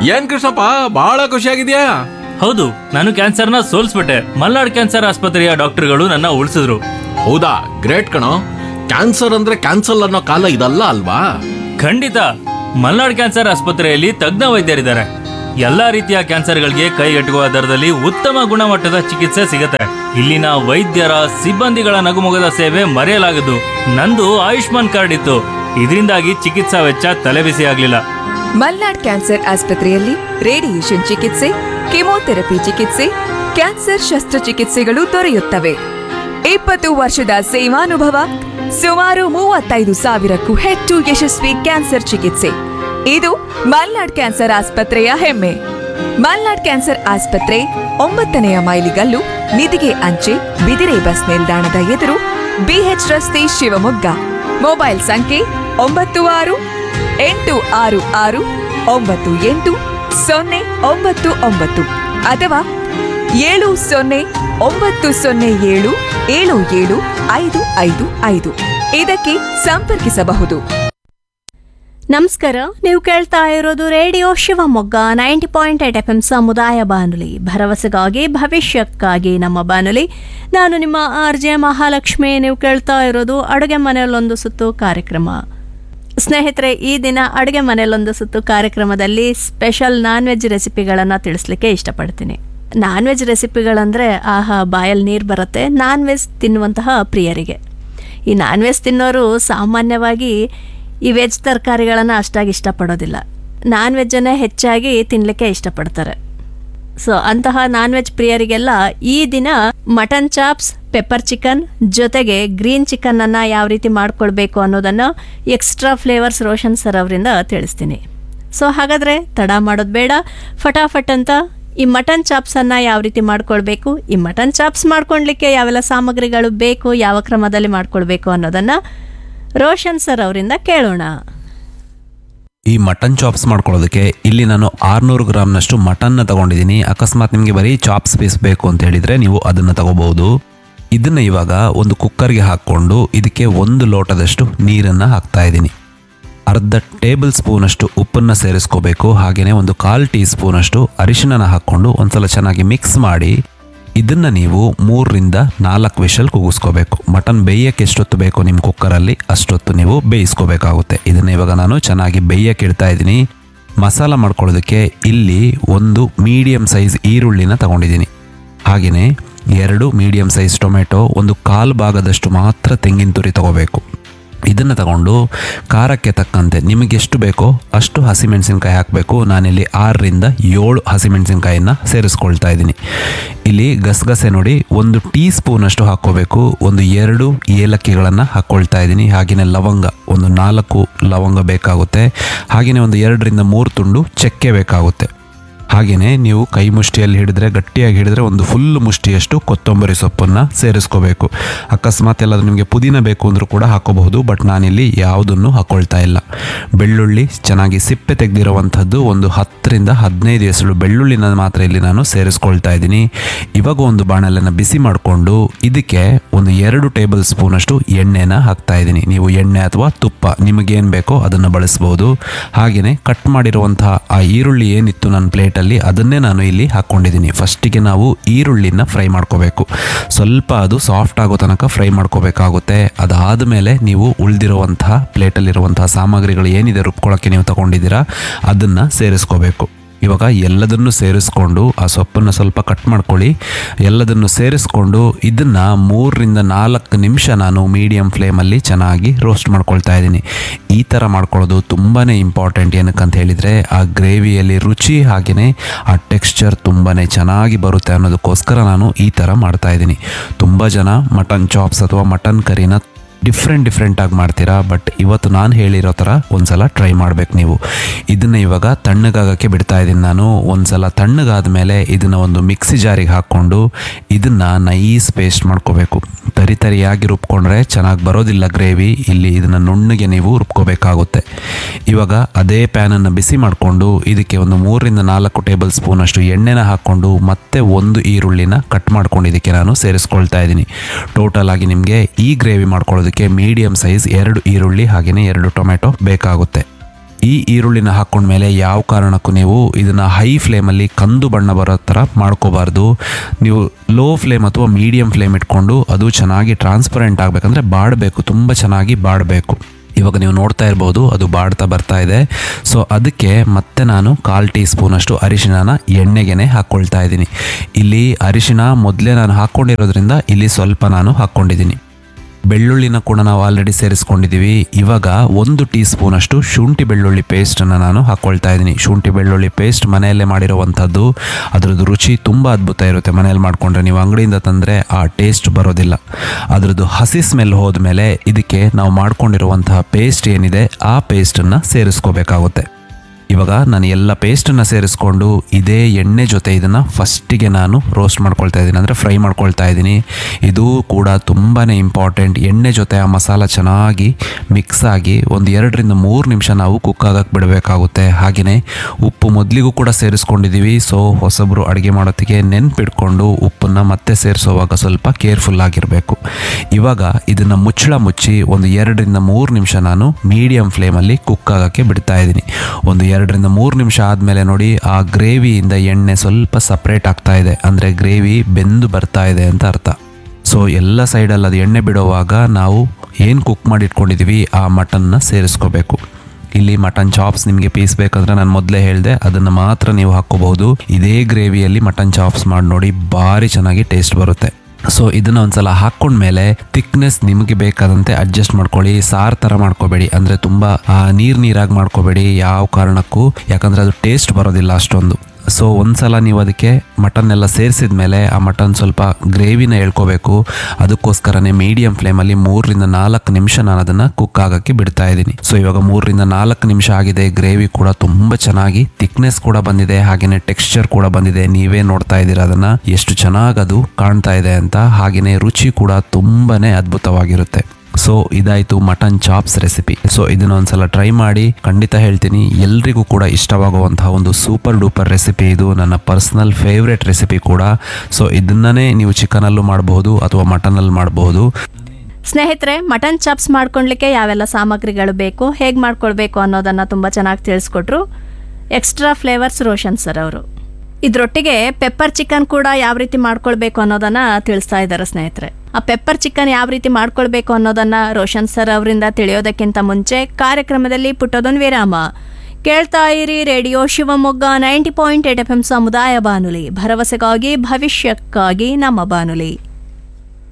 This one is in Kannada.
ಏನ್ ಕೃಷ್ಣಪ್ಪ ಬಹಳ ಖುಷಿಯಾಗಿದ್ಯಾ ಹೌದು ನಾನು ಕ್ಯಾನ್ಸರ್ನ ಸೋಲ್ಸ್ಬಿಟ್ಟೆ ಮಲ್ನಾಡ್ ಕ್ಯಾನ್ಸರ್ ಆಸ್ಪತ್ರೆಯ ಡಾಕ್ಟರ್ಗಳು ನನ್ನ ಉಳಿಸಿದ್ರು ಹೌದಾ ಗ್ರೇಟ್ ಕಣೋ ಕ್ಯಾನ್ಸರ್ ಅಂದ್ರೆ ಕ್ಯಾನ್ಸಲ್ ಅನ್ನೋ ಕಾಲ ಇದಲ್ಲ ಅಲ್ವಾ ಖಂಡಿತ ಮಲ್ನಾಡ್ ಕ್ಯಾನ್ಸರ್ ಆಸ್ಪತ್ರೆಯಲ್ಲಿ ತಜ್ಞ ವೈದ್ಯರಿದ್ದಾರೆ ಎಲ್ಲಾ ರೀತಿಯ ಕ್ಯಾನ್ಸರ್ಗಳಿಗೆ ಕೈಗೆಟುಕುವ ದರದಲ್ಲಿ ಉತ್ತಮ ಗುಣಮಟ್ಟದ ಚಿಕಿತ್ಸೆ ಸಿಗುತ್ತೆ ಇಲ್ಲಿನ ವೈದ್ಯರ ಸಿಬ್ಬಂದಿಗಳ ನಗುಮೊಗದ ಸೇವೆ ಮರೆಯಲಾಗದು ನಂದು ಆಯುಷ್ಮಾನ್ ಕಾರ್ಡ್ ಇತ್ತು ಇದರಿಂದಾಗಿ ಚಿಕಿತ್ಸಾ ವೆಚ್ಚ ತಲೆಬಿಸಿ ಆಗ್ಲಿಲ್ಲ ಮಲ್ನಾಡ್ ಕ್ಯಾನ್ಸರ್ ಆಸ್ಪತ್ರೆಯಲ್ಲಿ ರೇಡಿಯೇಷನ್ ಚಿಕಿತ್ಸೆ ಕೆಮೊಥೆರಪಿ ಚಿಕಿತ್ಸೆ ಕ್ಯಾನ್ಸರ್ ಶಸ್ತ್ರಚಿಕಿತ್ಸೆಗಳು ದೊರೆಯುತ್ತವೆ ಇಪ್ಪತ್ತು ವರ್ಷದ ಸೇವಾನುಭವ ಸುಮಾರು ಮೂವತ್ತೈದು ಸಾವಿರಕ್ಕೂ ಹೆಚ್ಚು ಯಶಸ್ವಿ ಕ್ಯಾನ್ಸರ್ ಚಿಕಿತ್ಸೆ ಇದು ಮಲ್ನಾಡ್ ಕ್ಯಾನ್ಸರ್ ಆಸ್ಪತ್ರೆಯ ಹೆಮ್ಮೆ ಮಲ್ನಾಡ್ ಕ್ಯಾನ್ಸರ್ ಆಸ್ಪತ್ರೆ ಒಂಬತ್ತನೆಯ ಮೈಲಿಗಲ್ಲು ನಿಧಿಗೆ ಅಂಚೆ ಬಿದಿರೆ ಬಸ್ ನಿಲ್ದಾಣದ ಎದುರು ಬಿಎಚ್ ರಸ್ತೆ ಶಿವಮೊಗ್ಗ ಮೊಬೈಲ್ ಸಂಖ್ಯೆ ಒಂಬತ್ತು ಆರು ಎಂಟು ಆರು ಆರು ಒಂಬತ್ತು ಎಂಟು ಸೊನ್ನೆ ಒಂಬತ್ತು ಒಂಬತ್ತು ಅಥವಾ ಏಳು ಸೊನ್ನೆ ಒಂಬತ್ತು ಸೊನ್ನೆ ಏಳು ಏಳು ಏಳು ಐದು ಐದು ಐದು ಇದಕ್ಕೆ ಸಂಪರ್ಕಿಸಬಹುದು ನಮಸ್ಕಾರ ನೀವು ಕೇಳ್ತಾ ಇರೋದು radio Shivamogga ninety point eight F M ಸಮುದಾಯ ಬಾನುಲಿ ಭರವಸೆಗಾಗಿ ಭವಿಷ್ಯಕ್ಕಾಗಿ ನಮ್ಮ ಬಾನುಲಿ ನಾನು ನಿಮ್ಮ ಆರ್ ಜೆ ಮಹಾಲಕ್ಷ್ಮಿ ನೀವು ಕೇಳ್ತಾ ಇರೋದು ಅಡುಗೆ ಮನೆಯಲ್ಲೊಂದು ಸುತ್ತು ಕಾರ್ಯಕ್ರಮ ಸ್ನೇಹಿತರೆ ಈ ದಿನ ಅಡುಗೆ ಮನೆಯಲ್ಲೊಂದು ಸುತ್ತು ಕಾರ್ಯಕ್ರಮದಲ್ಲಿ ಸ್ಪೆಷಲ್ ನಾನ್ ವೆಜ್ ರೆಸಿಪಿಗಳನ್ನು ತಿಳಿಸ್ಲಿಕ್ಕೆ ಇಷ್ಟಪಡ್ತೀನಿ ನಾನ್ ವೆಜ್ ರೆಸಿಪಿಗಳಂದರೆ ಆಹಾ ಬಾಯಲ್ಲಿ ನೀರು ಬರುತ್ತೆ ನಾನ್ ವೆಜ್ ತಿನ್ನುವಂತಹ ಪ್ರಿಯರಿಗೆ ಈ ನಾನ್ ವೆಜ್ ತಿನ್ನೋರು ಸಾಮಾನ್ಯವಾಗಿ ಈ ವೆಜ್ ತರಕಾರಿಗಳನ್ನು ಅಷ್ಟಾಗಿ ಇಷ್ಟಪಡೋದಿಲ್ಲ ನಾನ್ ವೆಜ್ಜನ್ನೇ ಹೆಚ್ಚಾಗಿ ತಿನ್ನಲಿಕ್ಕೆ ಇಷ್ಟಪಡ್ತಾರೆ ಸೊ ಅಂತಹ ನಾನ್ ವೆಜ್ ಪ್ರಿಯರಿಗೆಲ್ಲ ಈ ದಿನ ಮಟನ್ ಚಾಪ್ಸ್ ಪೆಪ್ಪರ್ ಚಿಕನ್ ಜೊತೆಗೆ ಗ್ರೀನ್ ಚಿಕನ್ ಅನ್ನ ಯಾವ ರೀತಿ ಮಾಡ್ಕೊಳ್ಬೇಕು ಅನ್ನೋದನ್ನು ಎಕ್ಸ್ಟ್ರಾ ಫ್ಲೇವರ್ಸ್ ರೋಷನ್ ಸರ್ ಅವರಿಂದ ತಿಳಿಸ್ತೀನಿ ಸೊ ಹಾಗಾದರೆ ತಡ ಮಾಡೋದು ಬೇಡ ಫಟಾಫಟ್ ಅಂತ ಈ ಮಟನ್ ಚಾಪ್ಸನ್ನು ಯಾವ ರೀತಿ ಮಾಡ್ಕೊಳ್ಬೇಕು ಈ ಮಟನ್ ಚಾಪ್ಸ್ ಮಾಡ್ಕೊಳ್ಲಿಕ್ಕೆ ಯಾವೆಲ್ಲ ಸಾಮಗ್ರಿಗಳು ಬೇಕು ಯಾವ ಕ್ರಮದಲ್ಲಿ ಮಾಡ್ಕೊಳ್ಬೇಕು ಅನ್ನೋದನ್ನು ರೋಷನ್ ಸರ್ ಅವರಿಂದ ಕೇಳೋಣ ಈ ಮಟನ್ ಚಾಪ್ಸ್ ಮಾಡ್ಕೊಳ್ಳೋದಕ್ಕೆ ಇಲ್ಲಿ ನಾನು ಆರುನೂರು ಗ್ರಾಮ್ನಷ್ಟು ಮಟನ್ನ ತಗೊಂಡಿದ್ದೀನಿ ಅಕಸ್ಮಾತ್ ನಿಮಗೆ ಬರೀ ಚಾಪ್ಸ್ ಪೀಸ್ ಬೇಕು ಅಂತ ಹೇಳಿದರೆ ನೀವು ಅದನ್ನು ತಗೋಬಹುದು ಇದನ್ನು ಇವಾಗ ಒಂದು ಕುಕ್ಕರ್ಗೆ ಹಾಕ್ಕೊಂಡು ಇದಕ್ಕೆ ಒಂದು ಲೋಟದಷ್ಟು ನೀರನ್ನು ಹಾಕ್ತಾ ಇದ್ದೀನಿ ಅರ್ಧ ಟೇಬಲ್ ಸ್ಪೂನಷ್ಟು ಉಪ್ಪನ್ನು ಸೇರಿಸ್ಕೋಬೇಕು ಹಾಗೆಯೇ ಒಂದು ಕಾಲು ಟೀ ಸ್ಪೂನಷ್ಟು ಅರಿಶಿಣನ ಹಾಕ್ಕೊಂಡು ಒಂದ್ಸಲ ಚೆನ್ನಾಗಿ ಮಿಕ್ಸ್ ಮಾಡಿ ಇದನ್ನು ನೀವು ಮೂರರಿಂದ ನಾಲ್ಕು ವಿಷಲ್ ಕೂಗಿಸ್ಕೋಬೇಕು ಮಟನ್ ಬೇಯಕ್ಕೆ ಎಷ್ಟೊತ್ತು ಬೇಕು ನಿಮ್ಮ ಕುಕ್ಕರಲ್ಲಿ ಅಷ್ಟೊತ್ತು ನೀವು ಬೇಯಿಸ್ಕೋಬೇಕಾಗುತ್ತೆ ಇದನ್ನು ಇವಾಗ ನಾನು ಚೆನ್ನಾಗಿ ಬೇಯಕ್ಕೆ ಇಡ್ತಾ ಇದ್ದೀನಿ ಮಸಾಲ ಮಾಡ್ಕೊಳ್ಳೋದಕ್ಕೆ ಇಲ್ಲಿ ಒಂದು ಮೀಡಿಯಮ್ ಸೈಜ್ ಈರುಳ್ಳಿನ ತಗೊಂಡಿದ್ದೀನಿ ಹಾಗೆಯೇ ಎರಡು ಮೀಡಿಯಮ್ ಸೈಜ್ ಟೊಮೆಟೊ ಒಂದು ಕಾಲು ಭಾಗದಷ್ಟು ಮಾತ್ರ ತೆಂಗಿನ ತುರಿ ತಗೋಬೇಕು ಇದನ್ನು ತಗೊಂಡು ಖಾರಕ್ಕೆ ತಕ್ಕಂತೆ ನಿಮಗೆ ಎಷ್ಟು ಬೇಕೋ ಅಷ್ಟು ಹಸಿಮೆಣಸಿನ್ಕಾಯಿ ಹಾಕಬೇಕು ನಾನಿಲ್ಲಿ ಆರರಿಂದ ಏಳು ಹಸಿಮೆಣಸಿನ್ಕಾಯಿನ ಸೇರಿಸ್ಕೊಳ್ತಾ ಇದ್ದೀನಿ ಇಲ್ಲಿ ಗಸಗಸೆ ನೋಡಿ ಒಂದು ಟೀ ಸ್ಪೂನಷ್ಟು ಹಾಕ್ಕೋಬೇಕು ಒಂದು ಎರಡು ಏಲಕ್ಕಿಗಳನ್ನು ಹಾಕ್ಕೊಳ್ತಾ ಇದ್ದೀನಿ ಹಾಗೆಯೇ ಲವಂಗ ಒಂದು ನಾಲ್ಕು ಲವಂಗ ಬೇಕಾಗುತ್ತೆ ಹಾಗೆಯೇ ಒಂದು ಎರಡರಿಂದ ಮೂರು ತುಂಡು ಚಕ್ಕೆ ಬೇಕಾಗುತ್ತೆ ಹಾಗೆಯೇ ನೀವು ಕೈ ಮುಷ್ಟಿಯಲ್ಲಿ ಹಿಡಿದ್ರೆ ಗಟ್ಟಿಯಾಗಿ ಹಿಡಿದ್ರೆ ಒಂದು ಫುಲ್ ಮುಷ್ಟಿಯಷ್ಟು ಕೊತ್ತಂಬರಿ ಸೊಪ್ಪನ್ನು ಸೇರಿಸ್ಕೋಬೇಕು ಅಕಸ್ಮಾತ್ ಎಲ್ಲಾದ್ರೂ ನಿಮಗೆ ಪುದೀನ ಬೇಕು ಅಂದರೂ ಕೂಡ ಹಾಕೋಬಹುದು ಬಟ್ ನಾನಿಲ್ಲಿ ಯಾವುದನ್ನು ಹಾಕೊಳ್ತಾ ಇಲ್ಲ ಬೆಳ್ಳುಳ್ಳಿ ಚೆನ್ನಾಗಿ ಸಿಪ್ಪೆ ತೆಗೆದಿರುವಂಥದ್ದು ಒಂದು ಹತ್ತರಿಂದ ಹದಿನೈದು ಎಸಳು ಬೆಳ್ಳುಳ್ಳಿನ ಮಾತ್ರ ಇಲ್ಲಿ ನಾನು ಸೇರಿಸ್ಕೊಳ್ತಾ ಇದ್ದೀನಿ ಇವಾಗ ಒಂದು ಬಾಣಲೆನ ಬಿಸಿ ಮಾಡಿಕೊಂಡು ಇದಕ್ಕೆ ಒಂದು ಎರಡು ಟೇಬಲ್ ಸ್ಪೂನಷ್ಟು ಎಣ್ಣೆನ ಹಾಕ್ತಾ ಇದ್ದೀನಿ ನೀವು ಎಣ್ಣೆ ಅಥವಾ ತುಪ್ಪ ನಿಮಗೇನು ಬೇಕೋ ಅದನ್ನು ಬಳಸ್ಬೋದು ಹಾಗೆಯೇ ಕಟ್ ಮಾಡಿರುವಂತಹ ಆ ಈರುಳ್ಳಿ ಏನಿತ್ತು ನನ್ನ ಪ್ಲೇಟಲ್ಲಿ ಅದನ್ನೇ ನಾನು ಇಲ್ಲಿ ಹಾಕ್ಕೊಂಡಿದ್ದೀನಿ ಫಸ್ಟಿಗೆ ನಾವು ಈರುಳ್ಳಿನ ಫ್ರೈ ಮಾಡ್ಕೋಬೇಕು ಸ್ವಲ್ಪ ಅದು ಸಾಫ್ಟ್ ಆಗೋ ತನಕ ಫ್ರೈ ಮಾಡ್ಕೋಬೇಕಾಗುತ್ತೆ ಅದಾದ ಮೇಲೆ ನೀವು ಉಳಿದಿರುವಂತಹ ಪ್ಲೇಟಲ್ಲಿರುವಂತಹ ಸಾಮಗ್ರಿಗಳು ಏನಿದೆ ರುಬ್ಕೊಳ್ಳೋಕ್ಕೆ ನೀವು ತಗೊಂಡಿದ್ದೀರಾ ಅದನ್ನು ಸೇರಿಸ್ಕೋಬೇಕು ಇವಾಗ ಎಲ್ಲದನ್ನು ಸೇರಿಸ್ಕೊಂಡು ಆ ಸೊಪ್ಪನ್ನು ಸ್ವಲ್ಪ ಕಟ್ ಮಾಡ್ಕೊಳ್ಳಿ ಎಲ್ಲದನ್ನು ಸೇರಿಸ್ಕೊಂಡು ಇದನ್ನು ಮೂರರಿಂದ ನಾಲ್ಕು ನಿಮಿಷ ನಾನು ಮೀಡಿಯಮ್ ಫ್ಲೇಮಲ್ಲಿ ಚೆನ್ನಾಗಿ ರೋಸ್ಟ್ ಮಾಡ್ಕೊಳ್ತಾ ಇದ್ದೀನಿ ಈ ಥರ ಮಾಡ್ಕೊಳ್ಳೋದು ತುಂಬಾ ಇಂಪಾರ್ಟೆಂಟ್ ಏನಕ್ಕಂತ ಹೇಳಿದರೆ ಆ ಗ್ರೇವಿಯಲ್ಲಿ ರುಚಿ ಹಾಗೆಯೇ ಆ ಟೆಕ್ಸ್ಚರ್ ತುಂಬಾ ಚೆನ್ನಾಗಿ ಬರುತ್ತೆ ಅನ್ನೋದಕ್ಕೋಸ್ಕರ ನಾನು ಈ ಥರ ಮಾಡ್ತಾ ಇದ್ದೀನಿ ತುಂಬ ಜನ ಮಟನ್ ಚಾಪ್ಸ್ ಅಥವಾ ಮಟನ್ ಕರಿನ ಡಿಫ್ರೆಂಟ್ ಡಿಫ್ರೆಂಟಾಗಿ ಮಾಡ್ತೀರಾ ಬಟ್ ಇವತ್ತು ನಾನು ಹೇಳಿರೋ ಥರ ಒಂದ್ಸಲ ಟ್ರೈ ಮಾಡ್ಬೇಕು ನೀವು ಇದನ್ನು ಇವಾಗ ತಣ್ಣಗಾಗಕ್ಕೆ ಬಿಡ್ತಾ ಇದ್ದೀನಿ ನಾನು ಒಂದ್ಸಲ ತಣ್ಣಗಾದ ಮೇಲೆ ಇದನ್ನು ಒಂದು ಮಿಕ್ಸಿ ಜಾರಿಗೆ ಹಾಕ್ಕೊಂಡು ಇದನ್ನು ನೈಸ್ ಪೇಸ್ಟ್ ಮಾಡ್ಕೋಬೇಕು ತರಿ ತರಿಯಾಗಿ ರುಬ್ಕೊಂಡ್ರೆ ಚೆನ್ನಾಗಿ ಬರೋದಿಲ್ಲ ಗ್ರೇವಿ ಇಲ್ಲಿ ಇದನ್ನು ನುಣ್ಣಗೆ ನೀವು ರುಬ್ಕೋಬೇಕಾಗುತ್ತೆ ಇವಾಗ ಅದೇ ಪ್ಯಾನನ್ನು ಬಿಸಿ ಮಾಡಿಕೊಂಡು ಇದಕ್ಕೆ ಒಂದು ಮೂರರಿಂದ ನಾಲ್ಕು ಟೇಬಲ್ ಸ್ಪೂನಷ್ಟು ಎಣ್ಣೆನ ಹಾಕ್ಕೊಂಡು ಮತ್ತೆ ಒಂದು ಈರುಳ್ಳಿನ ಕಟ್ ಮಾಡ್ಕೊಂಡು ಇದಕ್ಕೆ ನಾನು ಸೇರಿಸ್ಕೊಳ್ತಾ ಇದ್ದೀನಿ ಟೋಟಲ್ ಆಗಿ ನಿಮಗೆ ಈ ಗ್ರೇವಿ ಮಾಡ್ಕೊಳ್ಳೋದಕ್ಕೆ ಮೀಡಿಯಂ ಸೈಜ್ ಎರಡು ಈರುಳ್ಳಿ ಹಾಗೆಯೇ ಎರಡು ಟೊಮೆಟೊ ಬೇಕಾಗುತ್ತೆ ಈ ಈರುಳ್ಳಿನ ಹಾಕೊಂಡ್ಮೇಲೆ ಯಾವ ಕಾರಣಕ್ಕೂ ನೀವು ಇದನ್ನು ಹೈ ಫ್ಲೇಮಲ್ಲಿ ಕಂದು ಬಣ್ಣ ಬರೋ ಥರ ಮಾಡ್ಕೋಬಾರ್ದು ನೀವು ಲೋ ಫ್ಲೇಮ್ ಅಥವಾ ಮೀಡಿಯಂ ಫ್ಲೇಮ್ ಇಟ್ಕೊಂಡು ಅದು ಚೆನ್ನಾಗಿ ಟ್ರಾನ್ಸ್ಪರೆಂಟ್ ಆಗಬೇಕಂದ್ರೆ ಬಾಡಬೇಕು ತುಂಬ ಚೆನ್ನಾಗಿ ಬಾಡಬೇಕು ಇವಾಗ ನೀವು ನೋಡ್ತಾ ಇರ್ಬೋದು ಅದು ಬಾಡ್ತಾ ಬರ್ತಾ ಇದೆ ಸೊ ಅದಕ್ಕೆ ಮತ್ತೆ ನಾನು ಕಾಲು ಟೀ ಸ್ಪೂನಷ್ಟು ಅರಿಶಿಣನ ಎಣ್ಣೆಗೆನೆ ಹಾಕ್ಕೊಳ್ತಾ ಇದ್ದೀನಿ ಇಲ್ಲಿ ಅರಿಶಿಣ ಮೊದಲೇ ನಾನು ಹಾಕ್ಕೊಂಡಿರೋದ್ರಿಂದ ಇಲ್ಲಿ ಸ್ವಲ್ಪ ನಾನು ಹಾಕ್ಕೊಂಡಿದ್ದೀನಿ ಬೆಳ್ಳುಳ್ಳಿನ ಕೂಡ ನಾವು ಆಲ್ರೆಡಿ ಸೇರಿಸ್ಕೊಂಡಿದ್ದೀವಿ ಇವಾಗ ಒಂದು ಟೀ ಸ್ಪೂನಷ್ಟು ಶುಂಠಿ ಬೆಳ್ಳುಳ್ಳಿ ಪೇಸ್ಟನ್ನು ನಾನು ಹಾಕ್ಕೊಳ್ತಾ ಇದ್ದೀನಿ ಶುಂಠಿ ಬೆಳ್ಳುಳ್ಳಿ ಪೇಸ್ಟ್ ಮನೆಯಲ್ಲೇ ಮಾಡಿರುವಂಥದ್ದು ಅದರದ್ದು ರುಚಿ ತುಂಬ ಅದ್ಭುತ ಇರುತ್ತೆ ಮನೆಯಲ್ಲಿ ಮಾಡಿಕೊಂಡ್ರೆ ನೀವು ಅಂಗಡಿಯಿಂದ ತಂದರೆ ಆ ಟೇಸ್ಟ್ ಬರೋದಿಲ್ಲ ಅದರದ್ದು ಹಸಿ ಸ್ಮೆಲ್ ಹೋದ್ಮೇಲೆ ಇದಕ್ಕೆ ನಾವು ಮಾಡ್ಕೊಂಡಿರುವಂತಹ ಪೇಸ್ಟ್ ಏನಿದೆ ಆ ಪೇಸ್ಟನ್ನು ಸೇರಿಸ್ಕೋಬೇಕಾಗುತ್ತೆ ಇವಾಗ ನಾನು ಎಲ್ಲ ಪೇಸ್ಟನ್ನು ಸೇರಿಸ್ಕೊಂಡು ಇದೇ ಎಣ್ಣೆ ಜೊತೆ ಇದನ್ನು ಫಸ್ಟಿಗೆ ನಾನು ರೋಸ್ಟ್ ಮಾಡ್ಕೊಳ್ತಾ ಇದ್ದೀನಿ ಅಂದರೆ ಫ್ರೈ ಮಾಡ್ಕೊಳ್ತಾ ಇದ್ದೀನಿ ಇದು ಕೂಡ ತುಂಬಾ ಇಂಪಾರ್ಟೆಂಟ್ ಎಣ್ಣೆ ಜೊತೆ ಆ ಮಸಾಲ ಚೆನ್ನಾಗಿ ಮಿಕ್ಸ್ ಆಗಿ ಒಂದು ಎರಡರಿಂದ ಮೂರು ನಿಮಿಷ ನಾವು ಕುಕ್ ಆಗಕ್ಕೆ ಬಿಡಬೇಕಾಗುತ್ತೆ ಹಾಗೆಯೇ ಉಪ್ಪು ಮೊದಲಿಗೂ ಕೂಡ ಸೇರಿಸ್ಕೊಂಡಿದ್ದೀವಿ ಸೊ ಹೊಸಬ್ರು ಅಡುಗೆ ಮಾಡೋತ್ತಿಗೆ ನೆನ್ಪಿಟ್ಕೊಂಡು ಉಪ್ಪನ್ನು ಮತ್ತೆ ಸೇರಿಸೋವಾಗ ಸ್ವಲ್ಪ ಕೇರ್ಫುಲ್ ಆಗಿರಬೇಕು ಇವಾಗ ಇದನ್ನು ಮುಚ್ಚಳ ಮುಚ್ಚಿ ಒಂದು ಎರಡರಿಂದ ಮೂರು ನಿಮಿಷ ನಾನು ಮೀಡಿಯಂ ಫ್ಲೇಮಲ್ಲಿ ಕುಕ್ ಆಗೋಕ್ಕೆ ಬಿಡ್ತಾ ಇದ್ದೀನಿ ಒಂದು ಎರಡರಿಂದ ಮೂರು ನಿಮಿಷ ಆದಮೇಲೆ ನೋಡಿ ಆ ಗ್ರೇವಿಯಿಂದ ಎಣ್ಣೆ ಸ್ವಲ್ಪ ಸಪ್ರೇಟ್ ಆಗ್ತಾ ಇದೆ ಅಂದರೆ ಗ್ರೇವಿ ಬೆಂದು ಬರ್ತಾ ಇದೆ ಅಂತ ಅರ್ಥ ಸೊ ಎಲ್ಲ ಸೈಡಲ್ಲಿ ಅದು ಎಣ್ಣೆ ಬಿಡುವಾಗ ನಾವು ಏನು ಕುಕ್ ಮಾಡಿ ಇಟ್ಕೊಂಡಿದ್ದೀವಿ ಆ ಮಟನ್ನ ಸೇರಿಸ್ಕೋಬೇಕು ಇಲ್ಲಿ ಮಟನ್ ಚಾಪ್ಸ್ ನಿಮಗೆ ಪೀಸ್ ಬೇಕಂದ್ರೆ ನಾನು ಮೊದಲೇ ಹೇಳಿದೆ ಅದನ್ನು ಮಾತ್ರ ನೀವು ಹಾಕ್ಕೋಬಹುದು ಇದೇ ಗ್ರೇವಿಯಲ್ಲಿ ಮಟನ್ ಚಾಪ್ಸ್ ಮಾಡಿ ನೋಡಿ ಭಾರಿ ಚೆನ್ನಾಗಿ ಟೇಸ್ಟ್ ಬರುತ್ತೆ ಸೊ ಇದನ್ನ ಒಂದ್ಸಲ ಹಾಕೊಂಡ್ಮೇಲೆ ಥಿಕ್ನೆಸ್ ನಿಮಗೆ ಬೇಕಾದಂತೆ ಅಡ್ಜಸ್ಟ್ ಮಾಡ್ಕೊಳ್ಳಿ ಸಾರ್ ಥರ ಮಾಡ್ಕೋಬೇಡಿ ಅಂದರೆ ತುಂಬ ನೀರು ನೀರಾಗಿ ಮಾಡ್ಕೋಬೇಡಿ ಯಾವ ಕಾರಣಕ್ಕೂ ಯಾಕಂದರೆ ಅದು ಟೇಸ್ಟ್ ಬರೋದಿಲ್ಲ ಅಷ್ಟೊಂದು ಸೊ ಒಂದ್ಸಲ ನೀವು ಅದಕ್ಕೆ ಮಟನ್ ಎಲ್ಲ ಸೇರಿಸಿದ ಮೇಲೆ ಆ ಮಟನ್ ಸ್ವಲ್ಪ ಗ್ರೇವಿನ ಎಳ್ಕೋಬೇಕು ಅದಕ್ಕೋಸ್ಕರನೇ ಮೀಡಿಯಂ ಫ್ಲೇಮಲ್ಲಿ ಮೂರರಿಂದ ನಾಲ್ಕು ನಿಮಿಷ ನಾನು ಅದನ್ನು ಕುಕ್ ಆಗೋಕ್ಕೆ ಬಿಡ್ತಾ ಇದ್ದೀನಿ ಸೊ ಇವಾಗ ಮೂರರಿಂದ ನಾಲ್ಕು ನಿಮಿಷ ಆಗಿದೆ ಗ್ರೇವಿ ಕೂಡ ತುಂಬ ಚೆನ್ನಾಗಿ ಥಿಕ್ನೆಸ್ ಕೂಡ ಬಂದಿದೆ ಹಾಗೆಯೇ ಟೆಕ್ಸ್ಚರ್ ಕೂಡ ಬಂದಿದೆ ನೀವೇ ನೋಡ್ತಾ ಇದ್ದೀರಾ ಅದನ್ನು ಎಷ್ಟು ಚೆನ್ನಾಗಿ ಅದು ಕಾಣ್ತಾ ಇದೆ ಅಂತ ಹಾಗೆಯೇ ರುಚಿ ಕೂಡ ತುಂಬಾನೇ ಅದ್ಭುತವಾಗಿರುತ್ತೆ ಸೊ ಇದಾಯಿತು ಮಟನ್ ಚಾಪ್ಸ್ ರೆಸಿಪಿ ಸೊ ಇದನ್ನ ಒಂದ್ಸಲ ಟ್ರೈ ಮಾಡಿ ಖಂಡಿತ ಹೇಳ್ತೀನಿ ಎಲ್ರಿಗೂ ಕೂಡ ಇಷ್ಟವಾಗುವಂತಹ ಒಂದು ಸೂಪರ್ ಡೂಪರ್ ರೆಸಿಪಿ ಇದು ನನ್ನ ಪರ್ಸ್ನಲ್ ಫೇವ್ರೆಟ್ ರೆಸಿಪಿ ಕೂಡ ಸೊ ಇದನ್ನೇ ನೀವು ಚಿಕನಲ್ಲೂ ಮಾಡಬಹುದು ಅಥವಾ ಮಟನಲ್ಲಿ ಮಾಡಬಹುದು ಸ್ನೇಹಿತರೆ ಮಟನ್ ಚಾಪ್ಸ್ ಮಾಡ್ಕೊಳ್ಲಿಕ್ಕೆ ಯಾವೆಲ್ಲ ಸಾಮಗ್ರಿಗಳು ಬೇಕು ಹೇಗೆ ಮಾಡ್ಕೊಳ್ಬೇಕು ಅನ್ನೋದನ್ನು ತುಂಬ ಚೆನ್ನಾಗಿ ತಿಳಿಸ್ಕೊಟ್ರು ಎಕ್ಸ್ಟ್ರಾ ಫ್ಲೇವರ್ಸ್ ರೋಷನ್ ಸರ್ ಅವರು ಇದರೊಟ್ಟಿಗೆ ಪೆಪ್ಪರ್ ಚಿಕನ್ ಕೂಡ ಯಾವ ರೀತಿ ಮಾಡ್ಕೊಳ್ಬೇಕು ಅನ್ನೋದನ್ನ ತಿಳಿಸ್ತಾ ಇದ್ದಾರೆ ಸ್ನೇಹಿತರೆ ಆ ಪೆಪ್ಪರ್ ಚಿಕನ್ ಯಾವ ರೀತಿ ಮಾಡ್ಕೊಳ್ಬೇಕು ಅನ್ನೋದನ್ನ ರೋಷನ್ ಸರ್ ಅವರಿಂದ ತಿಳಿಯೋದಕ್ಕಿಂತ ಮುಂಚೆ ಕಾರ್ಯಕ್ರಮದಲ್ಲಿ ಪುಟ್ಟದೊಂದು ವಿರಾಮ ಕೇಳ್ತಾ ಇರಿ radio Shivamogga ninety point eight F M ಸಮುದಾಯ ಬಾನುಲಿ ಭರವಸೆಗಾಗಿ ಭವಿಷ್ಯಕ್ಕಾಗಿ ನಮ್ಮ ಬಾನುಲಿ